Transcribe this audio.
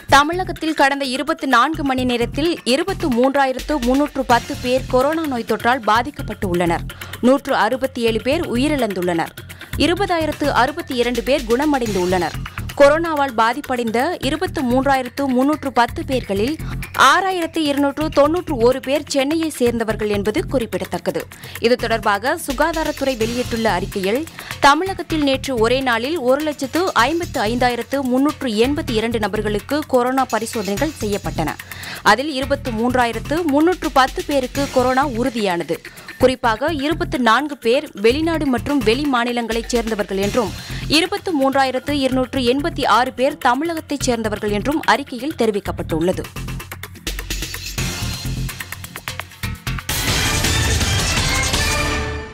தமிழகத்தில் கடந்த இருபத்தி நான்கு மணி நேரத்தில் இருபத்து மூன்றாயிரத்து முன்னூற்று பத்து பேர் கொரோனா நோய் தொற்றால் பாதிக்கப்பட்டு உள்ளனர் நூற்று அறுபத்தி ஏழு பேர் உயிரிழந்துள்ளனர் இருபதாயிரத்து அறுபத்தி இரண்டு பேர் குணமடைந்து உள்ளனர் கொரோனாவால் பாதிப்படைந்த இருபத்து மூன்றாயிரத்து முன்னூற்று பத்து பேர்களில் ஆறாயிரத்து இருநூற்று தொன்னூற்று ஒரு பேர் சென்னையை சேர்ந்தவர்கள் என்பது குறிப்பிடத்தக்கது இது தொடர்பாக சுகாதாரத்துறை வெளியிட்டுள்ள அறிக்கையில் தமிழகத்தில் நேற்று ஒரே நாளில் ஒரு லட்சத்து ஐம்பத்து ஐந்தாயிரத்து முன்னூற்று எண்பத்தி இரண்டு நபர்களுக்கு கொரோனா பரிசோதனைகள் செய்யப்பட்டன அதில் இருபத்து மூன்றாயிரத்து முன்னூற்று பத்து பேருக்கு கொரோனா உறுதியானது குறிப்பாக இருபத்து நான்கு பேர் வெளிநாடு மற்றும் வெளி மாநிலங்களைச் சேர்ந்தவர்கள் என்றும் இருபத்து மூன்றாயிரத்து இருநூற்று எண்பத்தி ஆறு பேர் தமிழகத்தைச் சேர்ந்தவர்கள் என்றும் அறிக்கையில் தெரிவிக்கப்பட்டுள்ளது